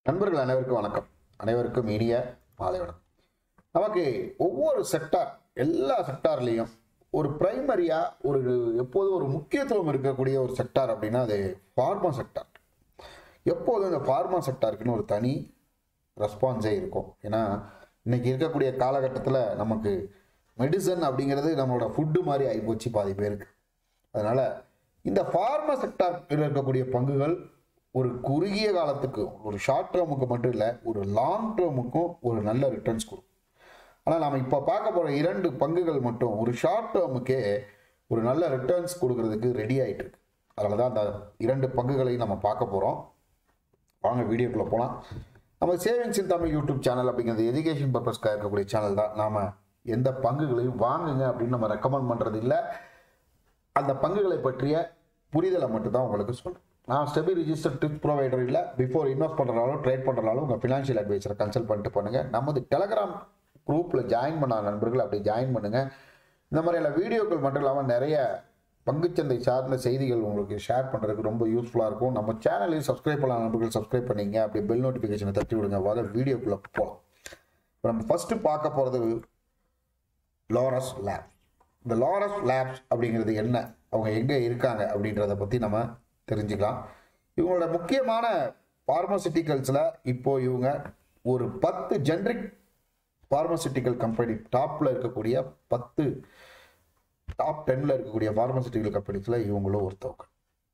நண்பர்கள் அனைவருக்கும் வணக்கம் அனைவருக்கும் இனிய மாலை வணக்கம் நமக்கு ஒவ்வொரு செக்டார் எல்லா செக்டார்லேயும் ஒரு பிரைமரியா ஒரு எப்போதும் ஒரு முக்கியத்துவம் இருக்கக்கூடிய ஒரு செக்டார் அப்படின்னா அது ஃபார்மா செக்டார் எப்போதும் இந்த ஃபார்மா செக்டாருக்குன்னு ஒரு தனி ரெஸ்பான்ஸே இருக்கும் ஏன்னா இன்னைக்கு இருக்கக்கூடிய காலகட்டத்தில் நமக்கு மெடிசன் அப்படிங்கிறது நம்மளோட ஃபுட்டு மாதிரி ஆகிப்போச்சு பாதி பேருக்கு அதனால இந்த ஃபார்மா செக்டாரில் இருக்கக்கூடிய பங்குகள் ஒரு குறுகிய காலத்துக்கு ஒரு ஷார்ட் டேர்முக்கு மட்டும் இல்லை ஒரு லாங் டேர்முக்கும் ஒரு நல்ல ரிட்டர்ன்ஸ் கொடுக்கும் ஆனால் நம்ம இப்போ பார்க்க போகிற இரண்டு பங்குகள் மட்டும் ஒரு ஷார்ட் டேர்முக்கே ஒரு நல்ல ரிட்டர்ன்ஸ் கொடுக்கறதுக்கு ரெடி ஆகிட்டு இருக்கு அதனால தான் அந்த இரண்டு பங்குகளையும் நம்ம பார்க்க போகிறோம் வாங்க வீடியோக்குள்ளே போகலாம் நம்ம savings in Tamil YouTube channel அப்படிங்கிறது எஜுகேஷன் பர்பஸ்க்காக இருக்கக்கூடிய சேனல் தான் நாம் எந்த பங்குகளையும் வாங்குங்க அப்படின்னு நம்ம ரெக்கமெண்ட் பண்ணுறது இல்லை அந்த பங்குகளை பற்றிய புரிதலை மட்டும்தான் உங்களுக்கு சொல்றேன் நான் ஸ்டெபி ரிஜிஸ்டர் டிப் ப்ரொவைடர் இல்லை பிஃபோர் இன்வெஸ்ட் பண்ணுறாலும் ட்ரேட் பண்ணுறாலும் உங்கள் ஃபினான்ஷியல் அட்வைசரை கன்சல்ட் பண்ணிட்டு பண்ணுங்க நமது டெலகிராம் குரூப்பில் ஜாயின் பண்ண நண்பர்கள் அப்படி ஜாயின் பண்ணுங்க இந்த மாதிரியான வீடியோக்கள் மட்டும் இல்லாமல் நிறைய பங்குச்சந்தை சார்ந்த செய்திகள் உங்களுக்கு ஷேர் பண்ணுறதுக்கு ரொம்ப யூஸ்ஃபுல்லாக இருக்கும் நம்ம சேனலையும் சப்ஸ்கிரைப் பண்ணலாம் நண்பர்கள் சப்ஸ்கிரைப் பண்ணீங்க அப்படி பெல் நோட்டிஃபிகேஷனை தட்டி விடுங்க வாங்க வீடியோக்குள்ளே போகலாம் இப்போ நம்ம ஃபஸ்ட்டு பார்க்க போகிறது லாரஸ் லேப் இந்த லாரஸ் லேப்ஸ் அப்படிங்கிறது என்ன அவங்க எங்கே இருக்காங்க அப்படின்றத பற்றி நம்ம தெரிஞ்சுக்கலாம் இவங்களோட முக்கியமான பார்மசிட்டிக்கல்ஸில் இப்போ இவங்க ஒரு பத்து ஜென்ரிக் பார்மசிட்டிக்கல் கம்பெனி டாப்பில் இருக்கக்கூடிய பத்து டாப் டென்னில் இருக்கக்கூடிய பார்மசிட்டிக்கல் கம்பெனிஸில் இவங்களும் ஒருத்தவங்க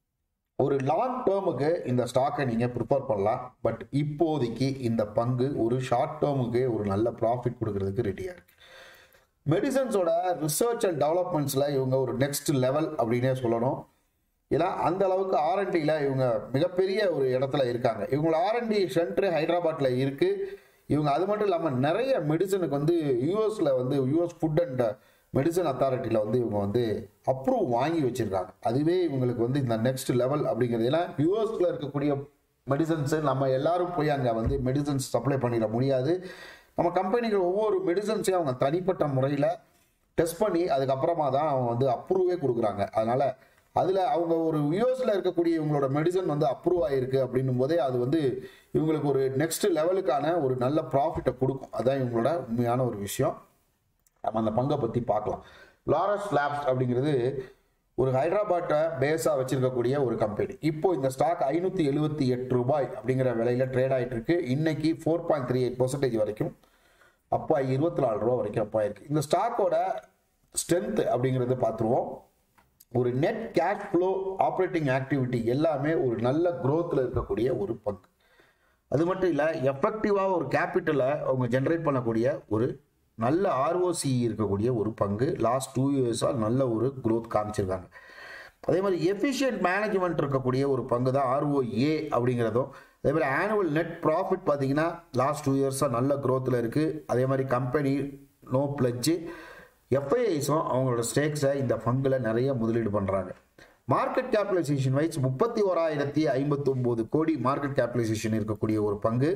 ஒரு லாங் டேர்முக்கு இந்த ஸ்டாக்கை நீங்கள் ப்ரிப்பேர் பண்ணலாம் பட் இப்போதைக்கு இந்த பங்கு ஒரு ஷார்ட் டேர்முக்கு ஒரு நல்ல ப்ராஃபிட் கொடுக்கறதுக்கு ரெடியாக இருக்கு மெடிசன்ஸோட ரிசர்ச் அண்ட் டெவலப்மெண்ட்ஸில் இவங்க ஒரு நெக்ஸ்ட் லெவல் அப்படின்னே சொல்லணும் ஏன்னா அந்த அளவுக்கு ஆர்என்டியில் இவங்க மிகப்பெரிய ஒரு இடத்துல இருக்காங்க இவங்களோட ஆர்என்டி சென்டர் ஹைதராபாத்தில் இருக்குது இவங்க அது மட்டும் இல்லாமல் நிறைய மெடிசனுக்கு வந்து யூஎஸில் வந்து யூஎஸ் ஃபுட் அண்ட் மெடிசன் அத்தாரிட்டியில் வந்து இவங்க வந்து அப்ரூவ் வாங்கி வச்சுருக்காங்க அதுவே இவங்களுக்கு வந்து இந்த நெக்ஸ்ட் லெவல் அப்படிங்கிறது ஏன்னா யூஎஸில் இருக்கக்கூடிய மெடிசன்ஸு நம்ம எல்லாரும் போய் அங்கே வந்து மெடிசன்ஸ் சப்ளை பண்ணிட முடியாது நம்ம கம்பெனிகள் ஒவ்வொரு மெடிசன்ஸையும் அவங்க தனிப்பட்ட முறையில் டெஸ்ட் பண்ணி அதுக்கப்புறமா தான் அவங்க வந்து அப்ரூவே கொடுக்குறாங்க அதனால் அதில் அவங்க ஒரு யூஎஸில் இருக்கக்கூடிய இவங்களோட மெடிசன் வந்து அப்ரூவ் ஆகிருக்கு அப்படின்னும் போதே அது வந்து இவங்களுக்கு ஒரு நெக்ஸ்ட் லெவலுக்கான ஒரு நல்ல ப்ராஃபிட்டை கொடுக்கும் அதுதான் இவங்களோட உண்மையான ஒரு விஷயம் நம்ம அந்த பங்கை பற்றி பார்க்கலாம் லாரஸ் லேப்ஸ் அப்படிங்கிறது ஒரு ஹைதராபாட்டை பேஸாக வச்சிருக்கக்கூடிய ஒரு கம்பெனி இப்போ இந்த ஸ்டாக் ஐநூற்றி எழுபத்தி எட்டு ரூபாய் அப்படிங்கிற விலையில ட்ரேட் ஆகிட்டு இருக்கு இன்னைக்கு four point three eight percentage வரைக்கும் அப்பா இருபத்தி நாலு ரூபா வரைக்கும் அப்பா இருக்கு இந்த ஸ்டாக்கோட ஸ்ட்ரென்த் அப்படிங்கிறத பார்த்துருவோம் ஒரு net cash flow operating activity எல்லாமே ஒரு நல்ல க்ரோத்தில் இருக்கக்கூடிய ஒரு பங்கு அது மட்டும் இல்லை எஃபெக்டிவாக ஒரு கேபிட்டலை அவங்க ஜென்ரேட் பண்ணக்கூடிய ஒரு நல்ல ஆர்ஓசி இருக்கக்கூடிய ஒரு பங்கு லாஸ்ட் டூ இயர்ஸாக நல்ல ஒரு க்ரோத் காமிச்சிருக்காங்க அதே மாதிரி எஃபிஷியன்ட் மேனேஜ்மெண்ட் இருக்கக்கூடிய ஒரு பங்கு தான் ஆர்ஓஏ அப்படிங்கிறதும் அதே மாதிரி ஆனுவல் நெட் ப்ராஃபிட் பார்த்தீங்கன்னா லாஸ்ட் டூ இயர்ஸாக நல்ல க்ரோத்தில் இருக்குது அதே மாதிரி கம்பெனி நோ பிளட்ஜு எஃப்ஐஐஸும் அவங்களோட ஸ்டேக்ஸை இந்த ஃபங்கில் நிறைய முதலீடு பண்ணுறாங்க மார்க்கெட் கேபிடலைசேஷன் வைஸ் முப்பத்தி ஓராயிரத்தி ஐம்பத்தொம்போது கோடி மார்க்கெட் கேபிடலைசேஷன் இருக்கக்கூடிய ஒரு பங்கு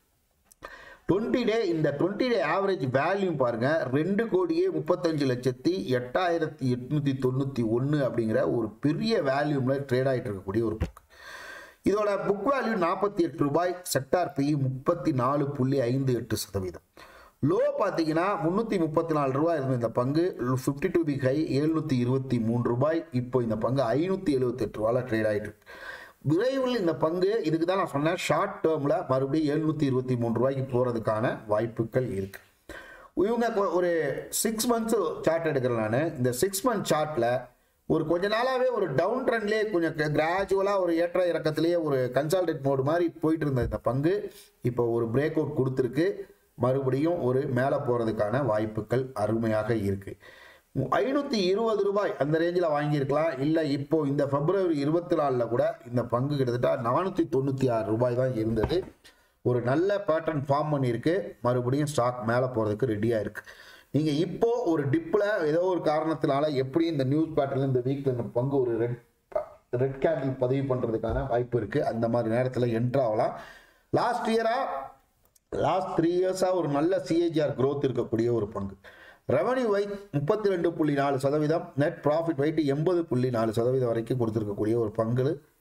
டுவெண்ட்டி டே இந்த டுவெண்ட்டி டே ஆவரேஜ் வேல்யூ பாருங்க ரெண்டு கோடியே முப்பத்தஞ்சு லட்சத்தி எட்டாயிரத்தி எட்நூத்தி தொண்ணூத்தி ஒன்று அப்படிங்கிற ஒரு பெரிய வேல்யூம்ல ட்ரேட் ஆகிட்டு இருக்கக்கூடிய ஒரு புக் இதோட புக் வேல்யூ நாற்பத்தி எட்டு ரூபாய் செக்டார் பி முப்பத்தி நாலு புள்ளி ஐந்து எட்டு சதவீதம் லோ பார்த்தீங்கன்னா முந்நூற்றி முப்பத்தி நாலு ரூபாய் இருந்த இந்த பங்கு ஃபிஃப்டி டூ பிக் ஹை எழுநூற்றி இருபத்தி மூணு ரூபாய் இப்போ இந்த பங்கு ஐநூற்றி எழுபத்தெட்டு ரூபாயில் ட்ரேட் ஆகிட்டு இருக்கு விரைவில் இந்த பங்கு இதுக்கு தான் நான் சொன்னேன் ஷார்ட் டேர்மில் மறுபடியும் எழுநூற்றி இருபத்தி மூணு ரூபாய்க்கு போகிறதுக்கான வாய்ப்புகள் இருக்கு இவங்க கொ- ஒரு சிக்ஸ் மந்த்ஸ் சார்ட் எடுக்கிறேன் நான் இந்த சிக்ஸ் மந்த் சார்ட்டில் ஒரு கொஞ்ச நாளாகவே ஒரு டவுன் ட்ரெண்ட்லேயே கொஞ்சம் கிராஜுவலாக ஒரு ஏற்ற இறக்கத்திலேயே ஒரு கன்சால்டேட் மோடு மாதிரி போயிட்டு இருந்த இந்த பங்கு இப்போ ஒரு பிரேக் அவுட் கொடுத்துருக்கு மறுபடியும் ஒரு மேலே போகிறதுக்கான வாய்ப்புகள் அருமையாக இருக்குது ஐநூற்றி இருபது ரூபாய் அந்த ரேஞ்சில் வாங்கியிருக்கலாம் இல்லை இப்போ இந்த பிப்ரவரி இருபத்தி நாலில் கூட இந்த பங்கு கிட்டத்தட்ட நானூற்றி தொண்ணூற்றி ஆறு ரூபாய் தான் இருந்தது ஒரு நல்ல பேட்டர்ன் ஃபார்ம் பண்ணியிருக்கு மறுபடியும் ஸ்டாக் மேலே போகிறதுக்கு ரெடியாக இருக்குது நீங்கள் இப்போ ஒரு டிப்பில் ஏதோ ஒரு காரணத்தினால எப்படி இந்த நியூஸ் பேட்டர்ல இந்த வீக்கில் இந்த பங்கு ஒரு ரெட் ரெட் கேண்டில் பதிவு பண்ணுறதுக்கான வாய்ப்பு இருக்குது அந்த மாதிரி நேரத்தில் என்ட்ரு ஆகலாம் லாஸ்ட் இயராக லாஸ்ட் த்ரீ இயர்ஸாக ஒரு நல்ல சிஏஜிஆர் growth இருக்கக்கூடிய ஒரு பங்கு ரெவன்யூ வைட் முப்பத்தி ரெண்டு புள்ளி நாலு சதவீதம் நெட் ப்ராஃபிட் வைட் எண்பது புள்ளி நாலு சதவீதம் வரைக்கும் கொடுத்துருக்கக்கூடிய ஒரு பங்கு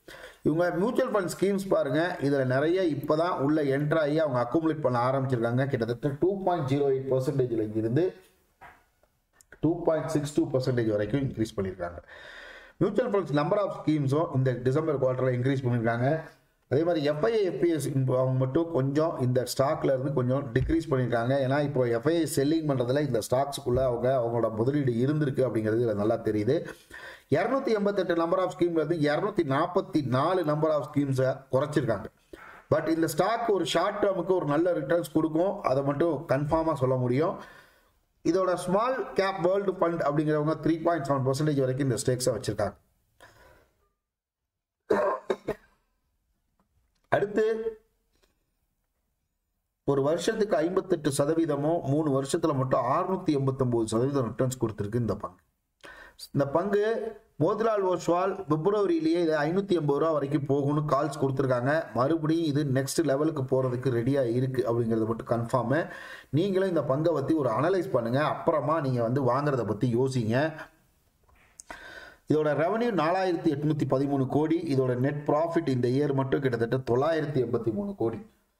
இவங்க மியூச்சுவல் ஃபண்ட் ஸ்கீம்ஸ் பாருங்க இதில் நிறைய இப்போ தான் உள்ள என்ட்ரு ஆகி அவங்க அக்குமுலேட் பண்ண ஆரம்பிச்சிருக்காங்க கிட்டத்தட்ட டூ பாயிண்ட் ஜீரோ எயிட் பர்சன்டேஜில் இருந்து two point six two percentage வரைக்கும் இன்க்ரீஸ் பண்ணியிருக்காங்க மியூச்சுவல் ஃபண்ட்ஸ் நம்பர் ஆஃப் ஸ்கீம்ஸும் இந்த டிசம்பர் குவார்ட்டரில் இன்க்ரீஸ் பண்ணியிருக்காங்க அதே மாதிரி எஃப்ஐஐ எஃபிஎஸ் அவங்க மட்டும் கொஞ்சம் இந்த ஸ்டாக்ல இருந்து கொஞ்சம் டிக்ரீஸ் பண்ணியிருக்காங்க ஏன்னா இப்போ எஃப்ஐஐ செல்லிங் பண்ணுறதுல இந்த ஸ்டாக்ஸ்க்குள்ளே அவங்க அவங்களோட முதலீடு இருந்திருக்கு அப்படிங்கிறது இதில் நல்லா தெரியுது இரநூத்தி எண்பத்தெட்டு நம்பர் ஆஃப் ஸ்கீம்லேருந்து இரநூத்தி நாற்பத்தி நாலு நம்பர் ஆஃப் ஸ்கீம்ஸை குறைச்சிருக்காங்க பட் இந்த ஸ்டாக் ஒரு ஷார்ட் டேர்முக்கு ஒரு நல்ல ரிட்டர்ன்ஸ் கொடுக்கும் அதை மட்டும் கன்ஃபார்மாக சொல்ல முடியும் இதோட ஸ்மால் கேப் வேர்ல்டு ஃபண்ட் அப்படிங்கிறவங்க த்ரீ பாயிண்ட் செவன் பர்சன்டேஜ் வரைக்கும் இந்த ஸ்டேக்ஸை வச்சிருக்காங்க அடுத்து ஒரு வருஷத்துக்கு ஐம்பத்தெட்டு சதவீதமும் மூணு வருஷத்துல மட்டும் அறுநூத்தி எண்பத்தொன்பது சதவீதம் ரிட்டர்ன்ஸ் கொடுத்துருக்கு இந்த பங்கு இந்த பங்கு மோதிலால் ஓஸ்வால் பிப்ரவரியிலேயே இது ஐநூற்றி எண்பது ரூபா வரைக்கும் போகும்னு கால்ஸ் கொடுத்துருக்காங்க மறுபடியும் இது நெக்ஸ்ட் லெவலுக்கு போகிறதுக்கு ரெடியாக இருக்குது அப்படிங்கிறது மட்டும் கன்ஃபார்மு நீங்களும் இந்த பங்கை பற்றி ஒரு அனலைஸ் பண்ணுங்கள் அப்புறமா நீங்கள் வந்து வாங்குறத பற்றி யோசிங்க இதோட ரெவன்யூ நாலாயிரத்தி எட்நூத்தி பதிமூணு கோடி இதோட நெட் ப்ராஃபிட் இந்த இயர் மட்டும் கிட்டத்தட்ட தொள்ளாயிரத்தி எண்பத்தி மூணு கோடி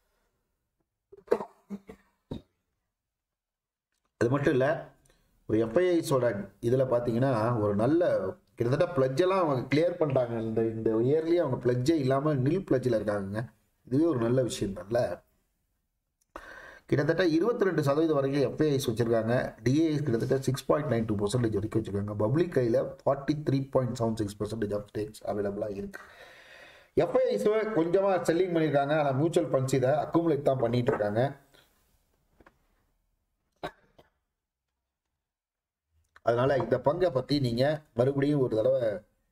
அது மட்டும் இல்லை ஒரு எஃப்ஐஐஸோட இதில் பார்த்தீங்கன்னா ஒரு நல்ல கிட்டத்தட்ட பிளட்ஜெல்லாம் அவங்க கிளியர் பண்ணிட்டாங்க இந்த இந்த இயர்லேயே அவங்க பிளட்ஜே இல்லாமல் நில் பிளட்ஜில் இருக்காங்க இதுவே ஒரு நல்ல விஷயம் தான்ல கிட்டத்தட்ட இருபத்தி ரெண்டு சதவீதம் வரைக்கும் எஃப்ஐஐஸ் வச்சிருக்காங்க டிஏஎஸ் கிட்டத்தட்ட six point nine two percentage வரைக்கும் வச்சிருக்காங்க பப்ளிக் கையில் forty three point seven six percentage of stakes அவைலபிளாக இருக்கு எஃப்ஐஐஸ் கொஞ்சமாக செல்லிங் பண்ணியிருக்காங்க ஆனால் மியூச்சுவல் ஃபண்ட்ஸ் இதை அக்குமுலேட் தான் பண்ணிட்டு இருக்காங்க அதனால இந்த பங்கை பற்றி நீங்கள் மறுபடியும் ஒரு தடவை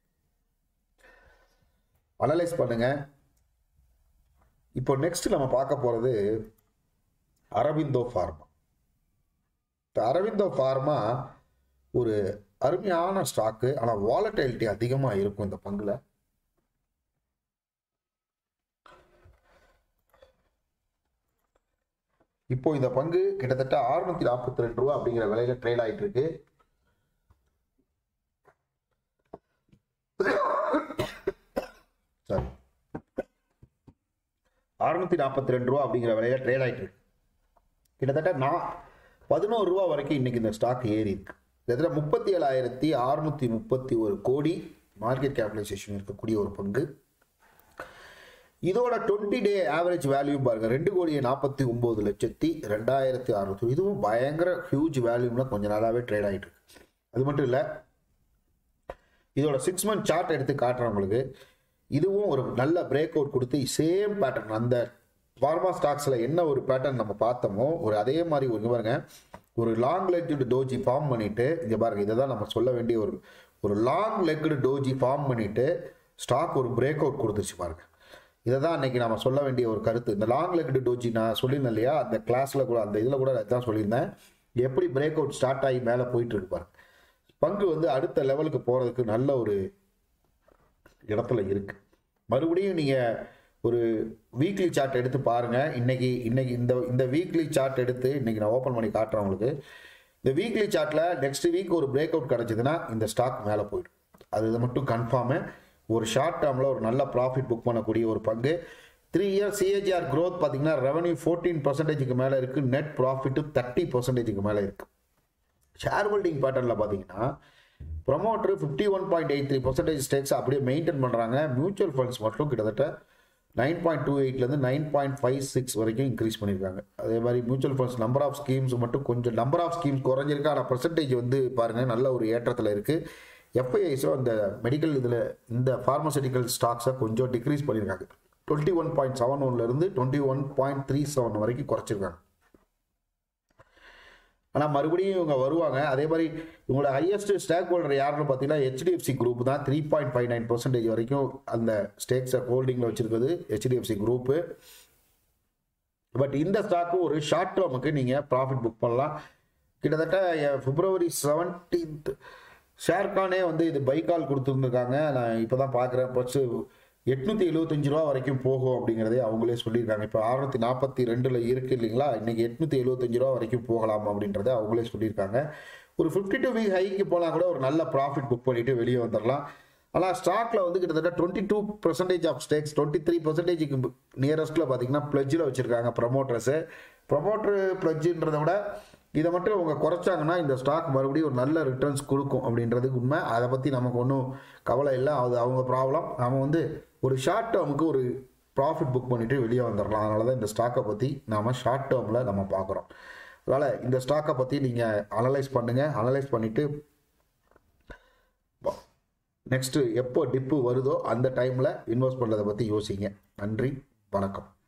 அனலைஸ் பண்ணுங்க இப்போ நெக்ஸ்ட் நம்ம பார்க்க போகிறது அரவிந்தோ ஃபார்மா இந்த அரவிந்தோ ஃபார்மா ஒரு அருமையான ஸ்டாக்கு ஆனால் வாலட்டிலிட்டி அதிகமாக இருக்கும் இந்த பங்குல இப்போ இந்த பங்கு கிட்டத்தட்ட அறுநூத்தி நாற்பத்தி ரெண்டு ரூபா அப்படிங்கிற விலையில ட்ரேட் ஆயிட்டு இருக்கு சாரி அறுநூத்தி நாற்பத்தி ரெண்டு ரூபா அப்படிங்கிற விலையில ட்ரேட் ஆயிட்டு இருக்கு கிட்டத்தட்ட நான் பதினோரு ரூபா வரைக்கும் இன்னைக்கு இந்த ஸ்டாக் ஏறி இருக்கு கிட்டத்தட்ட முப்பத்தி ஏழாயிரத்தி அறுநூத்தி முப்பத்தி ஒரு கோடி மார்க்கெட் கேபிடலைசேஷன் இருக்கக்கூடிய ஒரு பங்கு இதோட டுவெண்ட்டி டே ஆவரேஜ் வேல்யூ பாருங்க ரெண்டு கோடியே நாற்பத்தி ஒன்பது லட்சத்தி ரெண்டாயிரத்தி அறுநூத்தி இதுவும் பயங்கர ஹியூஜ் வேல்யூம்ல கொஞ்ச நாளாவே ட்ரேட் ஆயிட்டு இருக்கு அது மட்டும் இல்லை இதோட சிக்ஸ் மந்த் சார்ட் எடுத்து காட்டுறவங்களுக்கு இதுவும் ஒரு நல்ல பிரேக் அவுட் கொடுத்து சேம் பேட்டர்ன் அந்த ஃபார்மா ஸ்டாக்ஸில் என்ன ஒரு பேட்டர்ன் நம்ம பார்த்தோமோ ஒரு அதே மாதிரி ஒரு இங்க பாருங்க ஒரு லாங் லெக்டு டோஜி ஃபார்ம் பண்ணிட்டு இங்கே பாருங்க இதை தான் நம்ம சொல்ல வேண்டிய ஒரு ஒரு லாங் லெக்டு டோஜி ஃபார்ம் பண்ணிட்டு ஸ்டாக் ஒரு பிரேக் அவுட் கொடுத்துருச்சு பாருங்க இதை தான் அன்னைக்கு நம்ம சொல்ல வேண்டிய ஒரு கருத்து இந்த லாங் லெக்டு டோஜி நான் சொல்லியிருந்தேன் இல்லையா அந்த கிளாஸில் கூட அந்த இதில் கூட தான் சொல்லியிருந்தேன் எப்படி பிரேக் அவுட் ஸ்டார்ட் ஆகி மேலே போயிட்டு இருக்கு பாருங்க பங்கு வந்து அடுத்த லெவலுக்கு போகிறதுக்கு நல்ல ஒரு இடத்துல இருக்கு மறுபடியும் நீங்கள் ஒரு வீக்லி சார்ட் எடுத்து பாருங்க இன்னைக்கு இன்னைக்கு இந்த இந்த வீக்லி சார்ட் எடுத்து இன்னைக்கு நான் ஓப்பன் பண்ணி காட்டுறேன் உங்களுக்கு இந்த வீக்லி சார்ட்ல நெக்ஸ்ட் வீக் ஒரு பிரேக் அவுட் கிடைச்சதுன்னா இந்த ஸ்டாக் மேலே போயிடும் அது இது மட்டும் கன்ஃபார்மு ஒரு ஷார்ட் டேர்மில் ஒரு நல்ல ப்ராஃபிட் புக் பண்ணக்கூடிய ஒரு பங்கு த்ரீ இயர் சிஏஜிஆர் growth பார்த்தீங்கன்னா ரெவன்யூ ஃபோர்டீன் பர்சன்டேஜுக்கு மேலே இருக்குது நெட் ப்ராஃபிட்டு தேர்ட்டி பர்சன்டேஜுக்கு மேலே இருக்குது ஷேர் ஹோல்டிங் பேட்டர்னில் பார்த்தீங்கன்னா promoter fifty one point eight three percentage stakes அப்படியே மெயின்டைன் பண்ணுறாங்க மியூச்சுவல் ஃபண்ட்ஸ் மட்டும் கிட்டத்தட்ட நைன் பாயிண்ட் டூ எயிட்லேருந்து நைன் பாயிண்ட் ஃபைவ் சிக்ஸ் வரைக்கும் இன்க்ரீஸ் பண்ணியிருக்காங்க அதே மாதிரி mutual funds number of schemes மட்டும் கொஞ்சம் நம்பர் ஆஃப் ஸ்கீம்ஸ் குறைஞ்சிருக்கு ஆனால் பர்சன்டேஜ் வந்து பாருங்கள் நல்ல ஒரு ஏற்றத்தில் இருக்குது எஃப்ஐஐஸோ அந்த மெடிக்கல் இதில் இந்த ஃபார்மசூட்டிக்கல் ஸ்டாக்ஸை கொஞ்சம் டிக்ரீஸ் பண்ணியிருக்காங்க டுவெண்ட்டி ஒன் பாயிண்ட் செவன் ஒன்லேருந்து twenty one point three seven வரைக்கும் குறைச்சிருக்காங்க ஆனால் மறுபடியும் இவங்க வருவாங்க அதே மாதிரி இவங்களோட ஹையஸ்ட் ஸ்டேக் ஹோல்டர் யாருன்னு பார்த்தீங்கன்னா ஹெச்டிஎஃப்சி குரூப் தான் three point five nine percentage வரைக்கும் அந்த ஸ்டேக்ஸை ஹோல்டிங்கில் வச்சிருக்கிறது ஹெச்டிஎஃப்சி குரூப்பு பட் இந்த ஸ்டாக்கு ஒரு ஷார்ட் டேர்முக்கு நீங்கள் ப்ராஃபிட் புக் பண்ணலாம் கிட்டத்தட்ட பிப்ரவரி செவன்டீன்த் ஷேர்கானே வந்து இது பைக்கால் கொடுத்துருந்துருக்காங்க நான் இப்போ தான் பார்க்குறேன் ஃபஸ்ட்டு எட்நூற்றி எழுபத்தஞ்சு ரூபா வரைக்கும் போகும் அப்படிங்கிறதே அவங்களே சொல்லியிருக்காங்க இப்போ அறுநூத்தி நாற்பத்தி ரெண்டில் இருக்குது இல்லைங்களா இன்றைக்கி எட்நூற்றி எழுபத்தஞ்சு ரூபா வரைக்கும் போகலாம் அப்படின்றத அவங்களே சொல்லியிருக்காங்க ஒரு ஃபிஃப்டி டூ வீக் ஹைக்கு போனால் கூட ஒரு நல்ல ப்ராஃபிட் புக் பண்ணிட்டு வெளியே வந்துடலாம் ஆனால் ஸ்டாக்ல வந்து கிட்டத்தட்ட twenty two percentage of stakes twenty three பர்சன்டேஜுக்கு நியரஸ்ட்டில் பார்த்தீங்கன்னா பிளட்ஜில் வச்சுருக்காங்க ப்ரமோட்டர்ஸு ப்ரமோட்டர் பிளட்ஜுன்றதை விட இதை மட்டும் அவங்க குறைச்சாங்கன்னா இந்த ஸ்டாக் மறுபடியும் ஒரு நல்ல ரிட்டர்ன்ஸ் கொடுக்கும் அப்படின்றதுக்கு உண்மை அதை பற்றி நமக்கு ஒன்றும் கவலை இல்லை அது அவங்க ப்ராப்ளம் நம்ம வந்து ஒரு ஷார்ட் டேர்முக்கு ஒரு ப்ராஃபிட் புக் பண்ணிவிட்டு வெளியே வந்துடலாம் அதனால தான் இந்த ஸ்டாக்கை பற்றி நாம் ஷார்ட் டேர்மில் நம்ம பார்க்குறோம் அதனால் இந்த ஸ்டாக்கை பற்றி நீங்கள் அனலைஸ் பண்ணுங்கள் அனலைஸ் பண்ணிவிட்டு நெக்ஸ்ட்டு எப்போ டிப்பு வருதோ அந்த டைமில் இன்வெஸ்ட் பண்ணுறதை பற்றி யோசிங்க நன்றி வணக்கம்